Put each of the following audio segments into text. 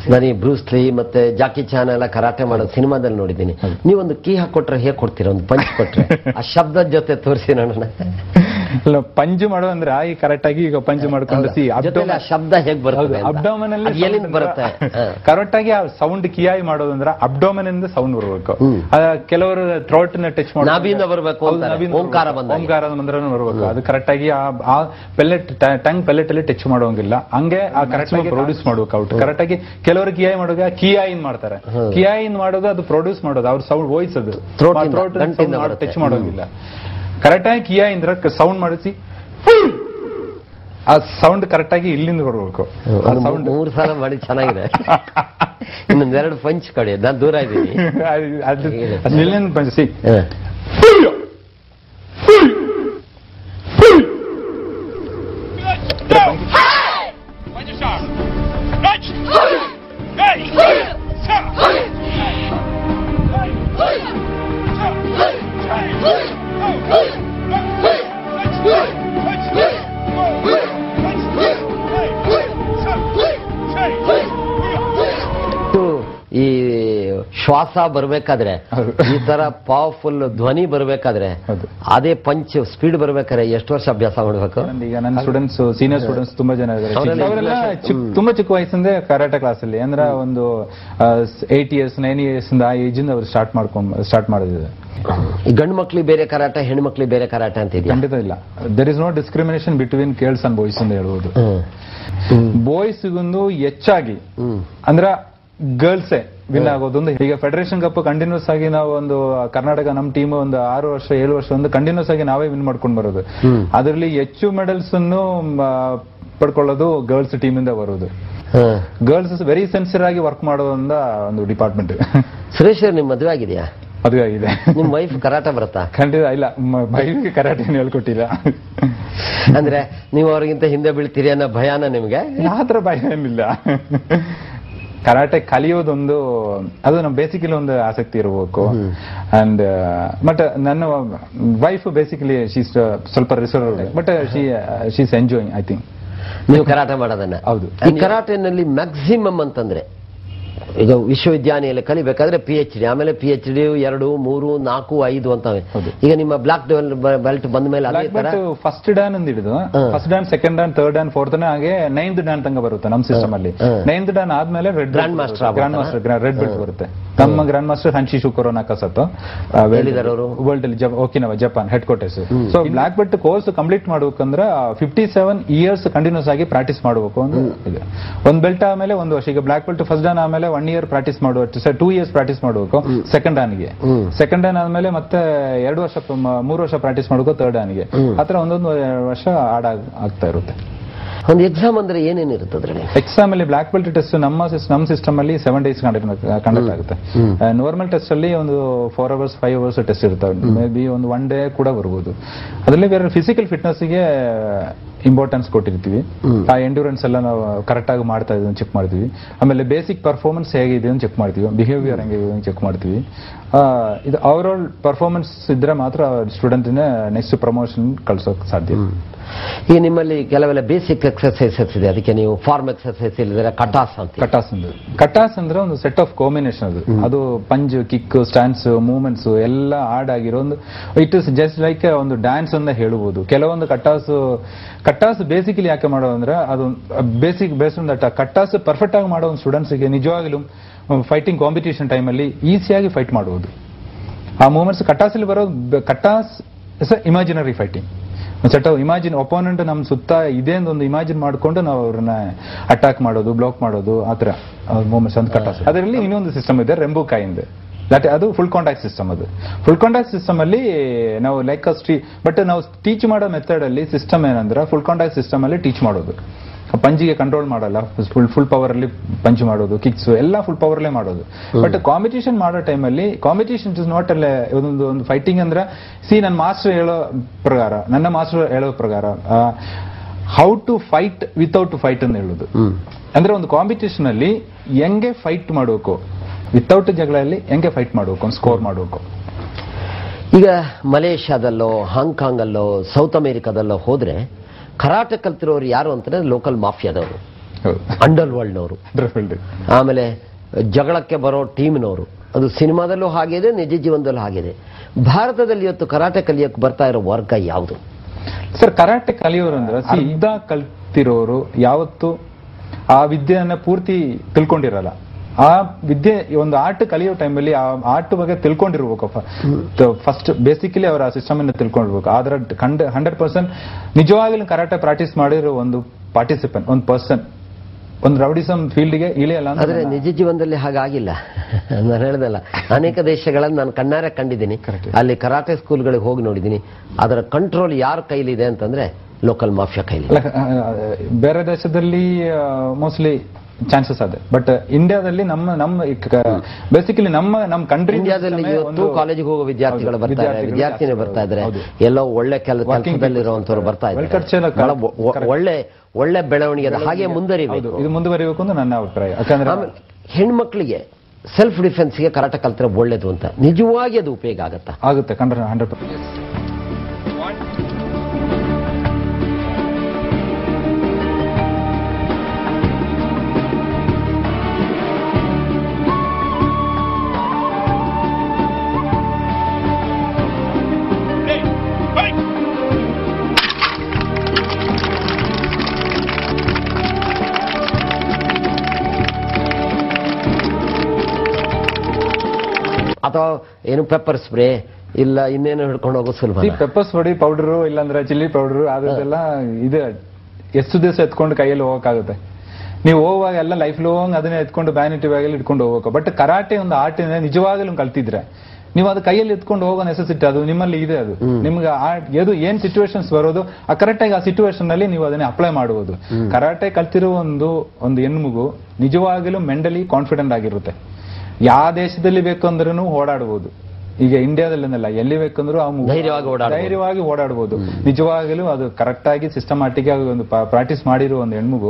ನಾನು ಈ ಬ್ರೂಸ್ಲಿ ಮತ್ತೆ ಜಾಕಿ ಚಾನ್ ಎಲ್ಲ ಕರಾಟೆ ಮಾಡೋ ಸಿನಿಮಾದಲ್ಲಿ ನೋಡಿದ್ದೀನಿ ನೀವೊಂದು ಕೀ ಹಾಕೊಟ್ರೆ ಹೇಗೆ ಕೊಡ್ತೀರಾ ಒಂದು ಪಂಚ್ ಕೊಟ್ರೆ ಆ ಶಬ್ದದ ಜೊತೆ ತೋರಿಸಿ ನೋಡೋಣ ಇಲ್ಲ ಪಂಜು ಮಾಡೋ ಅಂದ್ರೆ ಈ ಕರೆಕ್ಟ್ ಆಗಿ ಈಗ ಪಂಜು ಮಾಡ್ಕೊಂಡು ಸಿ ಜೊತೆಲಿ ಆ ಶಬ್ದ ಹೇಗ್ ಬರ್ತದೆ ಅಂತ. ಅಬ್ಡೋಮನ್ ಅಲ್ಲಿ ಅದು ಎಲ್ಲಿಂದ ಬರುತ್ತೆ ಹ. ಕರೆಕ್ಟ್ ಆಗಿ ಆ ಸೌಂಡ್ ಕಿಯಾಯಿ ಮಾಡೋದಂದ್ರೆ ಅಬ್ಡೋಮನ್ ಇಂದ ಸೌಂಡ್ ಬರ್ಬೇಕು ಹ್ಮ್. ಆ, ಕೆಲವರು ಥ್ರೋಟ್ ನ ಟಚ್ ಮಾಡಿ ನಾಭಿಯಿಂದ ಬರ್ಬೇಕು ಅಂತಾರೆ. ಓಂಕಾರ ಬಂದಾಗ. ಓಂಕಾರ ಬಂದ್ರೆ ಬರ್ಬೇಕು ಅದು ಕರೆಕ್ಟ್ ಆಗಿ ಆ- ಆ ಪೆಲೆಟ್ ಟಂಗ್ ಪೆಲೆಟ್ ಅಲ್ಲಿ ಟಚ್ ಮಾಡೋಂಗಿಲ್ಲ ಹಂಗೆ ಆ ಕರೆಕ್ಟ್ ಆಗಿ ಪ್ರೊಡ್ಯೂಸ್ ಮಾಡ್ಬೇಕು ಔಟ್ ಕರೆಕ್ಟ್ ಆಗಿ ಕೆಲವರು ಕಿಯಾಯಿ ಮಾಡುವಾಗ ಕಿಯಾಯಿನ್ ಮಾಡ್ತಾರೆ ಕಿಯಾಯಿನ್ ಮಾಡೋದು ಅದು ಪ್ರೊಡ್ಯೂಸ್ ಮಾಡೋದು ಅವ್ರ ಸೌಂಡ್ ವಾಯ್ಸ್ ಅದು Throat ಇಂದ, ಗಂಟಿಂದ ಬರುತ್ತೆ. ಟಚ್ ಮಾಡೋಂಗಿಲ್ಲ ಕರೆಕ್ಟ್ ಆಗಿ ಕಿಯಾ ಇಂದ್ರ ಸೌಂಡ್ ಮಾಡಿಸಿ ಆ ಸೌಂಡ್ ಕರೆಕ್ಟ್ ಆಗಿ ಇಲ್ಲಿಂದ ಬರ್ಬೇಕು ಆ ಒಂದು ಸೌಂಡ್ ಮೂರು ಸಲ ಮಾಡಿ ಚೆನ್ನಾಗಿದೆ ಇನ್ನೊಂದೆರಡು ಪಂಚ್ ಕಡೆ ನಾನು ದೂರ ಇದ್ದೀನಿ ಅದು ಇಲ್ಲಿಂದ ಬಂದಿಸಿ ಹ. ಇದು ಈ ಶ್ವಾಸ ಬರ್ಬೇಕಾದ್ರೆ ಹೌದು. ಈ ತರ ಪವರ್ಫುಲ್ ಧ್ವನಿ ಬರ್ಬೇಕಾದ್ರೆ ಹೌದು. ಅದೇ ಪಂಚ್ ಸ್ಪೀಡ್ ಬರ್ಬೇಕಾದ್ರೆ ಎಷ್ಟು ವರ್ಷ ಅಭ್ಯಾಸ ಮಾಡ್ಬೇಕು ಈಗ ನನ್ನ ಸ್ಟೂಡೆಂಟ್ಸ್ ಸೀನಿಯರ್ ಸ್ಟೂಡೆಂಟ್ಸ್ ತುಂಬಾ ಜನ ಇದ್ದಾರೆ ಅವರೆಲ್ಲ ಅವರೆಲ್ಲ ಚಿಕ್ಕ- ತುಂಬಾ ಚಿಕ್ಕ ವಯಸ್ಸಿಂದ ಕರಾಟೆ ಕ್ಲಾಸ್ ಅಲ್ಲಿ ಅಂದ್ರೆ ಒಂದು ಏಟ್ ಇಯರ್ಸ್ ನೈನ್ ಇಯರ್ಸ್ ಇಂದ ಆ ಏಜ್ ಇಂದ ಅವ್ರು ಸ್ಟಾರ್ಟ್ ಮಾಡ್ಕೊಂಡ್ ಸ್ಟಾರ್ಟ್ ಮಾಡಿದ್ದಾರೆ ಈ ಗಂಡು ಮಕ್ಳಿಗೆ ಬೇರೆ ಕರಾಟ ಹೆಣ್ಣು ಮಕ್ಳಿಗೆ ಬೇರೆ ಕರಾಟ ಅಂತ ಇದೆಯಾ ಖಂಡಿತ ಇಲ್ಲ there is no discrimination between girls and boys ಅಂತ ಹೇಳ್ಬೋದು ಹ್ಮ್. ಬಾಯ್ಸ್ಗೊಂದು ಹೆಚ್ಚಾಗಿ ಹ್ಮ್. ಅಂದ್ರ ಗರ್ಲ್ಸೇ ವಿನ್ ಆಗೋದು ಒಂದು ಈಗ ಫೆಡರೇಷನ್ ಕಪ್ ಕಂಟಿನ್ಯೂಸ್ ಆಗಿ ನಾವು ಒಂದು ಕರ್ನಾಟಕ ನಮ್ಮ ಟೀಮ್ ಒಂದು ಆರು ವರ್ಷ ಏಳು ವರ್ಷ ಒಂದು ಕಂಟಿನ್ಯೂಸ್ ಆಗಿ ನಾವೇ ವಿನ್ ಮಾಡ್ಕೊಂಡು ಬರೋದು ಹ್ಮ್. ಅದರಲ್ಲಿ ಹೆಚ್ಚು ಮೆಡಲ್ಸ್ ಅನ್ನು ಮ, ಪಡ್ಕೊಳ್ಳೋದು ಗರ್ಲ್ಸ್ ಟೀಮ್ ಇಂದ ಬರೋದು ಹ. ಗರ್ಲ್ಸ್ ವೆರಿ ಸೆನ್ಸಿಯರ್ ಆಗಿ ವರ್ಕ್ ಮಾಡೋದ್ರಿಂದ ಒಂದು ಡಿಪಾರ್ಟ್ಮೆಂಟ್ ಸುರೇಶ್ ಅವ್ರು ನಿಮ್ ಮದುವೆ ಆಗಿದೆಯಾ ಅದು ಆಗಿದೆ ನಿಮ್ ವೈಫ್ ಕರಾಟ ಬರುತ್ತಾ ಖಂಡಿತ ಇಲ್ಲ ಬೈಲಿಗೆ ಕರಾಟೆ ಏನು ಹೇಳ್ಕೊಟ್ಟಿಲ್ಲ ಅಂದ್ರೆ ನೀವು ಅವ್ರಿಗಿಂತ ಹಿಂದೆ ಬೀಳ್ತೀರಿ ಅನ್ನೋ ಭಯಾನ ನಿಮ್ಗೆ ಆತರ ಭಯ ಏನಿಲ್ಲ ಕರಾಟೆ ಕಲಿಯೋದೊಂದು ಅದು ನಮ್ಮ ಬೇಸಿಕಲಿ ಒಂದು ಆಸಕ್ತಿ ಇರಬೇಕು ಅಂಡ್ ಬಟ್ ನನ್ನ ವೈಫ್ ಬೇಸಿಕಲಿ ಶೀಸ್ ಸ್ವಲ್ಪ reserve but she she's enjoying I think ನೀವು ಕರಾಟೆ ಮಾಡೋದನ್ನ ಹೌದು. ಈ ಕರಾಟೆನಲ್ಲಿ ಮ್ಯಾಕ್ಸಿಮಮ್ ಅಂತಂದ್ರೆ ಈಗ ವಿಶ್ವವಿದ್ಯಾನಿಲಯ ಕಲಿಬೇಕಾದ್ರೆ ಪಿ ಎಚ್ ಡಿ ಆಮೇಲೆ ಪಿ ಎಚ್ ಡಿ ಎರಡು ಮೂರು ನಾಲ್ಕು ಐದು ಅಂತವೆ ಹೌದು. ಈಗ ನಿಮ್ಮ ಬ್ಲಾಕ್ ಬೆಲ್ಟ್ ಬಂದ ಮೇಲೆ ಅದೇ ತರ ಫಸ್ಟ್ ಡ್ಯಾನ್ ಅಂತ ಹಿಡಿದು first dan second dan third dan fourth ಹಾಗೆ ನೈನ್ತ್ ಡ್ಯಾನ್ ತನಕ ಬರುತ್ತೆ ನಮ್ಮ ಸಿಸ್ಟಮ್ ಅಲ್ಲಿ ಹ್ಮ್. ನೈನ್ತ್ ಡ್ಯಾನ್ ಆದ್ಮೇಲೆ ರೆಡ್ Grand Master ಆಗ್ಬಿಡ್ತಾರಾ? ಗ್ರ್ಯಾಂಡ್ ಮಾಸ್ಟರ್ ರೆಡ್ ಬೆಲ್ಟ್ ಬರುತ್ತೆ ನಮ್ಮ ಗ್ರ್ಯಾಂಡ್ ಮಾಸ್ಟರ್ ಹಂಚಿ ಶುಕರೋ ನಾಕಸತ್ತು ಎಲ್ಲಿದ್ದಾರೆ ಅವರು? ವರ್ಲ್ಡ್ ಅಲ್ಲಿ ಜಪ್- Okinawa Japan headquarters so black belt course complete ಮಾಡ್ಬೇಕಂದ್ರೆ ಫಿಫ್ಟಿ ಸೆವೆನ್ ಇಯರ್ಸ್ ಕಂಟಿನ್ಯೂಸ್ ಆಗಿ ಪ್ರಾಕ್ಟೀಸ್ ಮಾಡಬೇಕು ಅಂತ ಇದೆ ಒಂದ್ ಬೆಲ್ಟ್ ಆಮೇಲೆ ಒಂದು ವರ್ಷ ಈಗ ಬ್ಲಾಕ್ ಬೆಲ್ಟ್ ಫಸ್ಟ್ ಡಾನ್ ಆಮೇಲೆ ಒನ್ ಇಯರ್ ಪ್ರಾಕ್ಟೀಸ್ ಮಾಡುವ ಟೂ ಇಯರ್ಸ್ ಪ್ರಾಕ್ಟೀಸ್ ಮಾಡಬೇಕು ಸೆಕೆಂಡ್ ಡಾನ್ಗೆ ಹ್ಮ್. ಸೆಕೆಂಡ್ ಡಾನ್ ಆದ್ಮೇಲೆ ಮತ್ತೆ ಎರಡು ವರ್ಷ ಪ- ಮ- ಮೂರು ವರ್ಷ ಪ್ರಾಕ್ಟೀಸ್ ಮಾಡಬೇಕು ಥರ್ಡ್ ಡಾನ್ಗೆ ಆತರ ಒಂದೊಂದು ವರ್ಷ ಆಡ ಆಗ್ತಾ ಇರುತ್ತೆ ಒಂದು ಎಕ್ಸಾಮ್ ಅಂದ್ರೆ ಏನೇನು ಇರುತ್ತೆ ಅದ್ರಲ್ಲಿ ಎಕ್ಸಾಮ್ ಅಲ್ಲಿ ಬ್ಲಾಕ್ ಬೆಲ್ಟ್ ಟೆಸ್ಟ್ ನಮ್ಮ ಸಿಸ್- ನಮ್ಮ ಸಿಸ್ಟಮ್ ಅಲ್ಲಿ ಸೆವೆನ್ ಡೇಸ್ ಕಂಡಕ್ಟ್ ಆಗುತ್ತೆ ನಾರ್ಮಲ್ ಟೆಸ್ಟ್ ಅಲ್ಲಿ ಒಂದು four hours five hours test ಇರ್ತವೆ ಮೇ ಬಿ ಒಂದು ಒನ್ ಡೇ ಕೂಡ ಬರ್ಬೋದು ಅದರಲ್ಲಿ ಬೇರೆ ಫಿಸಿಕಲ್ ಫಿಟ್ನೆಸ್ಗೆ ಇಂಪಾರ್ಟೆನ್ಸ್ ಕೊಟ್ಟಿರ್ತೀವಿ ಆ ಎಂಡ್ಯೂರೆನ್ಸ್ ಎಲ್ಲ ನಾವು ಕರೆಕ್ಟ್ ಆಗಿ ಮಾಡ್ತಾ ಇದೀವಿ ಚೆಕ್ ಮಾಡ್ತೀವಿ ಆಮೇಲೆ ಬೇಸಿಕ್ ಪರ್ಫಾರ್ಮೆನ್ಸ್ ಹೇಗಿದೆ ಅಂತ ಚೆಕ್ ಮಾಡ್ತೀವಿ ಬಿಹೇವಿಯರ್ ಹೆಂಗಿದೆ ಅಂತ ಚೆಕ್ ಮಾಡ್ತೀವಿ ಆ, ಇದು ಓವರ್ ಆಲ್ ಪರ್ಫಾರ್ಮೆನ್ಸ್ ಇದ್ರೆ ಮಾತ್ರ ಸ್ಟೂಡೆಂಟ್ ನೆಕ್ಸ್ಟ್ ಪ್ರಮೋಷನ್ ಕಳ್ಸೋಕ್ ಸಾಧ್ಯ ಈ ನಿಮ್ಮಲ್ಲಿ ಕೆಲವೆಲ್ಲ ಬೇಸಿಕ್ ಎಕ್ಸರ್ಸೈಸಸ್ ಇದೆ ಅದಕ್ಕೆ ನೀವು ಫಾರ್ಮ್ ಎಕ್ಸರ್ಸೈಸ್ ಇಲ್ಲದ್ರೆ ಕಟಾಸ್ ಅಂತ ಕಟಾಸ್ ಅಂದ್ರೆ ಕಟಾಸ್ ಅಂದ್ರೆ ಒಂದು ಸೆಟ್ ಆಫ್ ಕಾಂಬಿನೇಷನ್ ಅದು ಅದು ಪಂಜ್ ಕಿಕ್ ಸ್ಟ್ಯಾನ್ಸ್ ಮೂವ್ಮೆಂಟ್ಸ್ ಎಲ್ಲ ಆಡ್ ಆಗಿರೋ ಒಂದು ಇಟ್ ಇಸ್ ಜಸ್ಟ್ ಲೈಕ್ ಒಂದು ಡ್ಯಾನ್ಸ್ ಅಂತ ಹೇಳ್ಬೋದು ಕೆಲವೊಂದು ಕಟಾಸ್ ಕಟಾಸ್ ಬೇಸಿಕಲಿ ಯಾಕೆ ಮಾಡೋದಂದ್ರೆ ಅದು basic based that katas perfect ಆಗಿ ಮಾಡೋ ಒಂದು ಸ್ಟೂಡೆಂಟ್ಸ್ಗೆ ನಿಜವಾಗ್ಲೂ ಫೈಟಿಂಗ್ ಕಾಂಪಿಟೇಷನ್ ಟೈಮಲ್ಲಿ ಈಸಿಯಾಗಿ ಫೈಟ್ ಮಾಡಬಹುದು ಆ ಮೂಮೆಂಟ್ಸ್ ಕಟಾಸಲ್ಲಿ ಬರೋ katas is imaginary fighting set imagine opponent ನಮ್ಮ ಸುತ್ತ ಇದೆ ಅಂತ ಒಂದು ಇಮ್ಯಾಜಿನ್ ಮಾಡ್ಕೊಂಡು ನಾವು ಅವ್ರನ್ನ ಅಟ್ಯಾಕ್ ಮಾಡೋದು ಬ್ಲಾಕ್ ಮಾಡೋದು ಆ ಥರ ಮೂಮೆಂಟ್ಸ್ ಅಂತ ಕಟಾಸ್ ಅದರಲ್ಲಿ ಇನ್ನೊಂದು ಸಿಸ್ಟಮ್ ಇದೆ ರೆಂಬು ಕಾಯಿಂದ ದಟ್ ಅದು ಫುಲ್ ಕಾಂಟ್ಯಾಕ್ಟ್ ಸಿಸ್ಟಮ್ ಅದು ಫುಲ್ ಕಾಂಟ್ಯಾಕ್ಟ್ ಸಿಸ್ಟಮ್ ಅಲ್ಲಿ ನಾವು ಲೈಕ್ ಸ್ಟ್ರೀ ಬಟ್ ನಾವು ಟೀಚ್ ಮಾಡೋ ಮೆಥಡ್ ಅಲ್ಲಿ ಸಿಸ್ಟಮ್ ಏನಂದ್ರೆ ಫುಲ್ ಕಾಂಟ್ಯಾಕ್ಟ್ ಸಿಸ್ಟಮ್ ಅಲ್ಲಿ ಟೀಚ್ ಮಾಡೋದು ಪಂಜಿಗೆ ಕಂಟ್ರೋಲ್ ಮಾಡಲ್ಲ ಫುಲ್ ಫುಲ್ ಪವರ್ ಅಲ್ಲಿ ಪಂಚ್ ಮಾಡೋದು ಕಿಕ್ಸ್ ಎಲ್ಲ ಫುಲ್ ಪವರ್ ಅಲ್ಲೇ ಮಾಡೋದು ಬಟ್ ಕಾಂಪಿಟೇಷನ್ ಮಾಡೋ ಟೈಮಲ್ಲಿ ಕಾಂಪಿಟೇಷನ್ ಇಸ್ ನಾಟ್ ಅಲ್ಲೇ ಒಂದೊಂದು ಒಂದು ಫೈಟಿಂಗ್ ಅಂದ್ರೆ ಸಿ ನನ್ನ ಮಾಸ್ಟರ್ ಹೇಳೋ ಪ್ರಕಾರ ನನ್ನ ಮಾಸ್ಟರ್ ಹೇಳೋ ಪ್ರಕಾರ how to fight without fight ಅಂತ ಹೇಳೋದು ಅಂದ್ರೆ ಒಂದು ಕಾಂಪಿಟೇಷನ್ ಅಲ್ಲಿ ಹೆಂಗೆ ಫೈಟ್ ಮಾಡಬೇಕು ವಿತೌಟ್ ಜಗಳಲ್ಲಿ ಹೆಂಗೆ ಫೈಟ್ ಮಾಡಬೇಕು ಒಂದು ಸ್ಕೋರ್ ಮಾಡಬೇಕು ಈಗ ಮಲೇಷ್ಯಾದಲ್ಲೋ ಹಾಂಗ್ಕಾಂಗಲ್ಲೋ ಸೌತ್ ಅಮೆರಿಕಾದಲ್ಲೋ ಹೋದ್ರೆ ಕರಾಟೆ ಕಲ್ತಿರೋರು ಯಾರು ಅಂತಂದ್ರೆ ಲೋಕಲ್ ಮಾಫಿಯಾದವರು ಹೌದು ಅಂಡರ್ ವರ್ಲ್ಡ್ನವರು Underworld. ಆಮೇಲೆ ಜಗಳಕ್ಕೆ ಬರೋ ಟೀಮ್ನವರು ಅದು ಸಿನಿಮಾದಲ್ಲೂ ಹಾಗಿದೆ ನಿಜ ಜೀವನದಲ್ಲೂ ಹಾಗಿದೆ ಭಾರತದಲ್ಲಿ ಇವತ್ತು ಕರಾಟೆ ಕಲಿಯೋಕೆ ಬರ್ತಾ ಇರೋ ವರ್ಗ ಯಾವುದು ಸರ್ ಕರಾಟೆ ಕಲಿಯೋರು ಅಂದ್ರೆ ಅರ್ಧ ಕಲ್ತಿರೋರು ಯಾವತ್ತು ಆ ವಿದ್ಯೆಯನ್ನ ಪೂರ್ತಿ ತಿಳ್ಕೊಂಡಿರಲ್ಲ ಆ ವಿದ್ಯೆ ಈ ಒಂದು ಆರ್ಟ್ ಕಲಿಯೋ ಟೈಮಲ್ಲಿ ಆ ಆರ್ಟ್ ಬಗ್ಗೆ ತಿಳ್ಕೊಂಡಿರ್ಬೇಕು ಫಸ್ಟ್ ಬೇಸಿಕಲಿ ಅವರ ಸಿಸ್ಟಮ್ ಅನ್ನು ತಿಳ್ಕೊಂಡಿರ್ಬೇಕು ಆದ್ರೆ ಹಂಡ್ರೆಡ್ ಪರ್ಸೆಂಟ್ ನಿಜವಾಗ್ಲೂ ಕರಾಟೆ ಪ್ರಾಕ್ಟೀಸ್ ಮಾಡಿರೋ ಒಂದು ಪಾರ್ಟಿಸಿಪೆಂಟ್ ಒಂದು ಪರ್ಸನ್ ಒಂದು ರೌಡಿಸಮ್ ಫೀಲ್ಡ್ಗೆ ಇಳಿಯಲ್ಲ ಅಂತ ಆದ್ರೆ ನಿಜ ಜೀವನದಲ್ಲಿ ಹಾಗಾಗಿಲ್ಲ ನಾನು ಹೇಳ್ದಲ್ಲ ಅನೇಕ ದೇಶಗಳಲ್ಲಿ ನಾನು ಕಣ್ಣಾರೆ ಕಂಡಿದ್ದೀನಿ Correct. ಅಲ್ಲಿ ಕರಾಟೆ ಸ್ಕೂಲ್ಗಳಿಗೆ ಹೋಗಿ ನೋಡಿದ್ದೀನಿ ಅದರ ಕಂಟ್ರೋಲ್ ಯಾರ ಕೈಲಿದೆ ಅಂತಂದ್ರೆ ಲೋಕಲ್ ಮಾಫಿಯಾ ಕೈಲಿ ಅಲ್ಲ, ಆ, ಬೇರೆ ದೇಶದಲ್ಲಿ ಮೋಸ್ಟ್ಲಿ ಚಾನ್ಸಸ್ ಅದೇ ಬಟ್ ಇಂಡಿಯಾದಲ್ಲಿ ನಮ್ಮ ನಮ್ಮ ಬೇಸಿಕಲಿ ನಮ್ಮ ನಮ್ಮ ಕಂಟ್ರಿ ಇಂಡಿಯಾದಲ್ಲಿ ಇವತ್ತು ಕಾಲೇಜಿಗೆ ಹೋಗೋ ವಿದ್ಯಾರ್ಥಿಗಳು ಬರ್ತಾ ಇದ್ದಾರೆ ವಿದ್ಯಾರ್ಥಿನಿ ಬರ್ತಾ ಇದ್ದಾರೆ ಎಲ್ಲೋ ಒಳ್ಳೆ ಕೆಲ ಕೆಲಸದಲ್ಲಿರುವಂತವ್ರು ಬರ್ತಾ Well, ಖರ್ಚೆಲ್ಲ ಇದ್ದಾರೆ ಬಹಳ ಒ- ಒ- ಒಳ್ಳೆ ಒಳ್ಳೆ ಬೆಳವಣಿಗೆ ಅದು ಹಾಗೆ ಮುಂದುವರಿಬೇಕು ಇದು ಮುಂದುವರಿಬೇಕು ಅಂತ ನನ್ನ ಅಭಿಪ್ರಾಯ ಯಾಕಂದ್ರೆ ಆಮೇಲೆ ಹೆಣ್ಮಕ್ಳಿಗೆ ಸೆಲ್ಫ್ ಡಿಫೆನ್ಸ್ಗೆ ಕರಾಟೆ ಕಲ್ತ್ರೆ ಒಳ್ಳೇದು ಅಂತ ನಿಜವಾಗಿ ಅದು ಉಪಯೋಗ ಆಗತ್ತಾ ಆಗುತ್ತೆ ಕಂಡ್ರೆ ಹಂಡ್ರೆಡ್ ಪರ್ಸೆಂಟ್ ಅಥವಾ ಏನು ಪೆಪ್ಪರ್ ಸ್ಪ್ರೇ ಇಲ್ಲ ಇನ್ನೇನು ಹಿಡ್ಕೊಂಡು ಹೋಗೋ ಸುಲಭ ಈ ಪೆಪ್ಪರ್ಸ್ ಪುಡಿ ಪೌಡರ್ ಇಲ್ಲಾಂದ್ರೆ ಚಿಲ್ಲಿ ಪೌಡರ್ ಅದೆಲ್ಲ ಇದೆ ಎಷ್ಟು ದಿವಸ ಎತ್ಕೊಂಡು ಕೈಯಲ್ಲಿ ಹೋಗಕ್ಕಾಗುತ್ತೆ ನೀವು ಹೋಗುವಾಗ ಎಲ್ಲ ಲೈಫ್ ಲಾಂಗ್ ಅದನ್ನೇ ಎತ್ಕೊಂಡು ಬ್ಯಾನಿಟಿ ಬ್ಯಾಗಲ್ಲಿ ಇಟ್ಕೊಂಡು ಹೋಗ್ಬೇಕು ಬಟ್ ಕರಾಟೆ ಒಂದು ಆರ್ಟ್ ನಿಜವಾಗಲೂ ಕಲ್ತಿದ್ರೆ ನೀವು ಅದು ಕೈಯಲ್ಲಿ ಎತ್ಕೊಂಡು ಹೋಗೋ ನೆಸೆಸಿಟಿ ಅದು ನಿಮ್ಮಲ್ಲಿ ಇದೆ ಅದು ನಿಮ್ಗೆ ಆ ಎದು ಏನ್ ಸಿಚುವೇಶನ್ಸ್ ಬರೋದು ಆ ಕರೆಕ್ಟ್ ಆಗಿ ಆ ಸಿಚುವೇಶನ್ ನಲ್ಲಿ ನೀವು ಅದನ್ನೇ ಅಪ್ಲೈ ಮಾಡುವುದು ಕರಾಟೆ ಕಲ್ತಿರೋ ಒಂದು ಒಂದು ಹೆಣ್ಮಗು ನಿಜವಾಗಲೂ ಮೆಂಟಲಿ ಕಾನ್ಫಿಡೆಂಟ್ ಆಗಿರುತ್ತೆ ಯಾವ ದೇಶದಲ್ಲಿ ಬೇಕು ಅಂದ್ರೂ ಓಡಾಡಬಹುದು ಈಗ ಇಂಡಿಯಾದಲ್ಲಿಂದಲ್ಲ ಎಲ್ಲಿ ಬೇಕಂದ್ರೂ ಆ ಮಗು ಧೈರ್ಯವಾಗಿ ಓಡಾಡ್ಬೋದು. ಧೈರ್ಯವಾಗಿ ಓಡಾಡಬಹುದು ನಿಜವಾಗಲೂ ಅದು ಕರೆಕ್ಟ್ ಆಗಿ ಸಿಸ್ಟಮ್ಯಾಟಿಕ್ ಆಗಿ ಒಂದು ಪ್ರಾಕ್ಟೀಸ್ ಮಾಡಿರೋ ಒಂದು ಹೆಣ್ಮಗು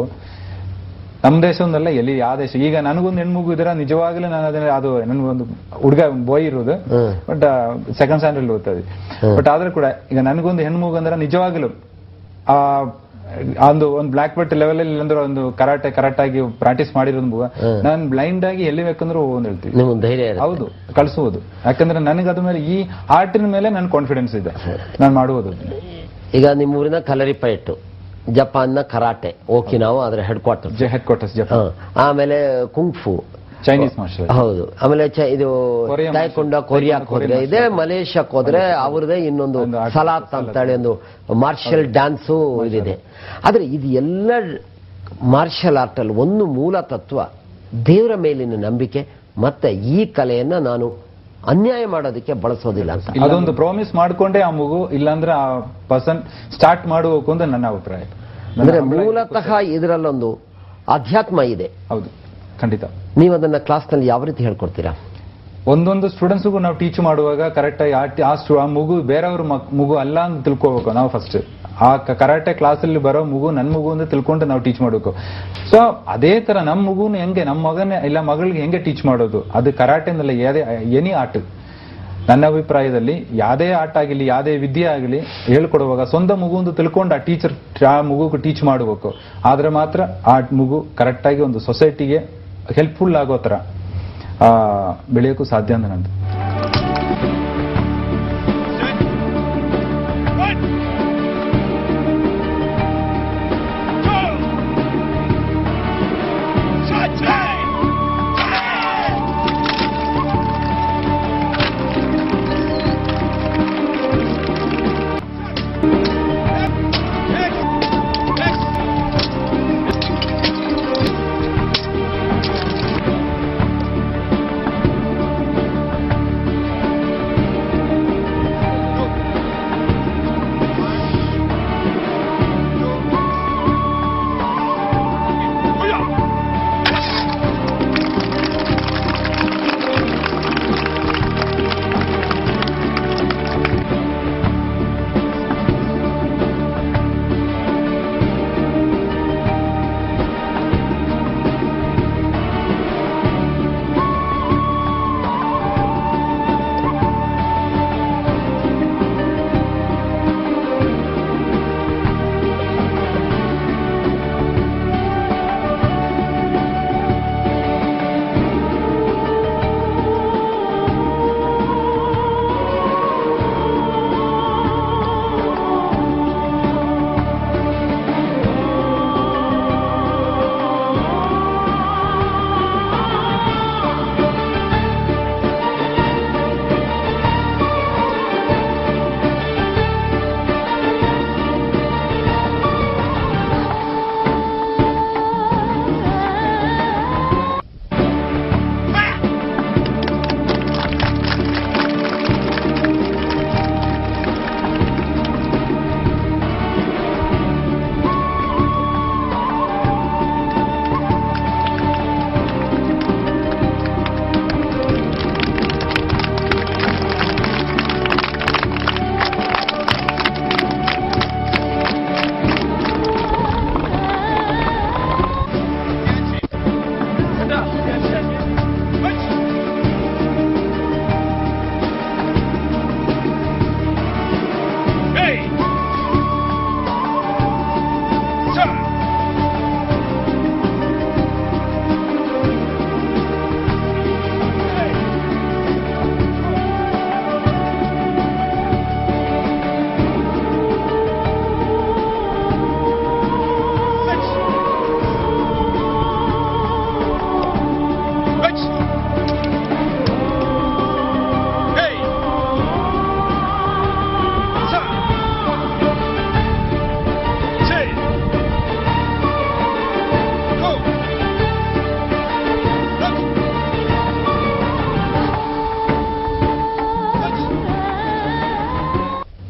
ನಮ್ಮ ದೇಶವೊಂದಲ್ಲ ಎಲ್ಲಿ ಯಾವ ದೇಶ ಈಗ ನನಗೊಂದು ಹೆಣ್ಮಗು ಇದ್ರೆ ನಿಜವಾಗ್ಲೂ ನಾನು ಅದನ್ನ ಅದು ನನಗೊಂದು ಹುಡುಗ ಬಾಯ್ ಇರೋದು ಹ್ಮ್. ಬಟ್ ಸೆಕೆಂಡ್ ಸ್ಟ್ಯಾಂಡರ್ಡ್ ಓದ್ತದೆ ಬಟ್ ಆದ್ರೂ ಕೂಡ ಈಗ ನನಗೊಂದು ಹೆಣ್ಮಗು ಅಂದ್ರೆ ನಿಜವಾಗ್ಲೂ ಆ ಒಂದು ಒಂದು ಬ್ಲಾಕ್ ಬೆಲ್ಟ್ ಲೆವೆಲ್ ಅಲ್ಲಿ ಅಂದ್ರೆ ಒಂದು ಕರಾಟೆ ಕರೆಕ್ಟ್ ಆಗಿ ಪ್ರಾಕ್ಟೀಸ್ ಮಾಡಿರೋದು ಮಗು ನಾನು ಬ್ಲೈಂಡ್ ಆಗಿ ಎಲ್ಲಿ ಬೇಕಂದ್ರೂ ಹೋಗೋದು ಹೇಳ್ತೀವಿ ನಿಮ್ಗೆ ಧೈರ್ಯ ಇರುತ್ತೆ ಹೌದು ಕಳಿಸುವುದು ಯಾಕಂದ್ರೆ ನನಗೆ ಅದ್ರ ಮೇಲೆ ಈ ಆರ್ಟಿನ ಮೇಲೆ ನನ್ ಕಾನ್ಫಿಡೆನ್ಸ್ ಇದೆ ನಾನು ಮಾಡುವುದು ಅದನ್ನ. ಈಗ ನಿಮ್ಮ ಊರಿನ ಕಲರಿಪಯಟ್ಟು ಜಪಾನ್ನ ಕರಾಟೆ ಓಕಿನಾವು ಅದರ headquarter J headquarters Japan ಆಮೇಲೆ ಕುಂಗ್ಫು ಚೈನೀಸ್ ಮಾಸ್ಟರ್ ಹೌದು ಆಮೇಲೆ ಚ- ಇದು ಕೊರಿಯಾ ತಾಯ್ಕೊಂಡ ಕೊರಿಯಾಕ್ ಹೋದ್ರೆ ಇದೇ ಮಲೇಷ್ಯಾಕ್ ಹೋದ್ರೆ ಅವ್ರದೇ ಇನ್ನೊಂದು ಒಂದು art ಸಲಾತ್ ಅಂತೇಳಿ ಒಂದು ಮಾರ್ಷಲ್ ಡ್ಯಾನ್ಸು ಇದಿದೆ ಆದ್ರೆ ಇದು ಎಲ್ಲ ಮಾರ್ಷಲ್ ಆರ್ಟ್ ಅಲ್ಲಿ ಒಂದು ಮೂಲ ತತ್ವ ದೇವರ ಮೇಲಿನ ನಂಬಿಕೆ ಮತ್ತೆ ಈ ಕಲೆಯನ್ನ ನಾನು ಅನ್ಯಾಯ ಮಾಡೋದಕ್ಕೆ ಬಳಸೋದಿಲ್ಲ ಅಂತ ಅದೊಂದು ಪ್ರಾಮಿಸ್ ಮಾಡ್ಕೊಂಡೆ ಆ ಮಗು ಇಲ್ಲಾಂದ್ರೆ ಆ ಪರ್ಸನ್ ಸ್ಟಾರ್ಟ್ ಮಾಡಬೇಕು ಅಂತ ನನ್ನ ಅಭಿಪ್ರಾಯ ನನ್ನ ಅಂದ್ರೆ ಅಭಿಪ್ರಾಯ- ಮೂಲತಃ ಇದರಲ್ಲೊಂದು ಅಧ್ಯಾತ್ಮ ಇದೆ ಹೌದು ಖಂಡಿತ ನೀವು ಅದನ್ನ ಕ್ಲಾಸ್ನಲ್ಲಿ ಯಾವ ರೀತಿ ಹೇಳ್ಕೊಡ್ತೀರಾ ಒಂದೊಂದು ಸ್ಟೂಡೆಂಟ್ಸ್ಗೂ ನಾವು ಟೀಚ್ ಮಾಡುವಾಗ ಕರೆಕ್ಟ್ ಆಗಿ ಆ- ಆ ಸ್ಟು- ಆ ಮಗು ಬೇರೆಯವ್ರ ಮಕ್- ಮಗು ಅಲ್ಲ ಅಂತ ತಿಳ್ಕೋಬೇಕು ನಾವು ಫಸ್ಟ್ ಆ ಕರಾಟೆ ಕ್ಲಾಸಲ್ಲಿ ಬರೋ ಮಗು ನನ್ನ ಮಗು ಅಂತ ತಿಳ್ಕೊಂಡು ನಾವು ಟೀಚ್ ಮಾಡಬೇಕು ಸೊ ಅದೇ ತರ ನಮ್ಮ ಮಗುನ ಹೆಂಗೆ ನಮ್ಮ ಮಗನೇ ಇಲ್ಲ ಮಗಳಿಗೆ ಹೆಂಗೆ ಟೀಚ್ ಮಾಡೋದು ಅದು ಕರಾಟೆನಲ್ಲ ಯಾವುದೇ ಎನಿ ಆರ್ಟ್ ನನ್ನ ಅಭಿಪ್ರಾಯದಲ್ಲಿ ಯಾವುದೇ ಆಟ ಆಗಲಿ ಯಾವುದೇ ವಿದ್ಯೆ ಆಗಲಿ ಹೇಳ್ಕೊಡುವಾಗ ಸ್ವಂತ ಮಗು ಅಂತ ತಿಳ್ಕೊಂಡು ಆ ಟೀಚರ್ ಆ ಮಗುಗೆ ಟೀಚ್ ಮಾಡಬೇಕು ಆದ್ರೆ ಮಾತ್ರ ಆ ಮಗು ಕರೆಕ್ಟಾಗಿ ಒಂದು ಸೊಸೈಟಿಗೆ ಹೆಲ್ಪ್ಫುಲ್ ಆಗೋ ಥರ ಆ, ಬೆಳೆಯೋಕ್ಕೂ ಸಾಧ್ಯ ಅಂತ ನಂದು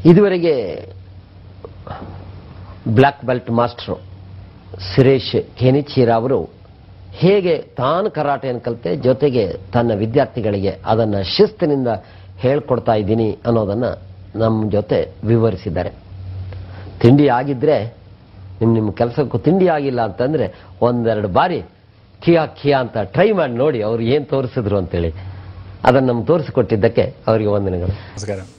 ಇದುವರೆಗೆ black belt master Suresh Kenichiro ಅವರು ಹೇಗೆ ತಾನು ಕರಾಟೆಯನ್ನು ಕಲಿತೆ ಜೊತೆಗೆ ತನ್ನ ವಿದ್ಯಾರ್ಥಿಗಳಿಗೆ ಅದನ್ನು ಶಿಸ್ತಿನಿಂದ ಹೇಳ್ಕೊಡ್ತಾ ಇದ್ದೀನಿ ಅನ್ನೋದನ್ನು ನಮ್ಮ ಜೊತೆ ವಿವರಿಸಿದ್ದಾರೆ ತಿಂಡಿ ಆಗಿದ್ರೆ ನಿಮ್ಮ ನಿಮ್ಮ ಕೆಲಸಕ್ಕೂ ತಿಂಡಿ ಆಗಿಲ್ಲ ಅಂತಂದ್ರೆ ಒಂದೆರಡು ಬಾರಿ ಖಿಯಾ ಖಿಯಾ ಅಂತ ಟ್ರೈ ಮಾಡಿ ನೋಡಿ ಅವ್ರು ಏನು ತೋರಿಸಿದ್ರು ಅಂತೇಳಿ ಅದನ್ನು ನಮ್ಗೆ ತೋರಿಸಿಕೊಟ್ಟಿದ್ದಕ್ಕೆ ಅವರಿಗೆ ವಂದನೆಗಳು ನಮಸ್ಕಾರ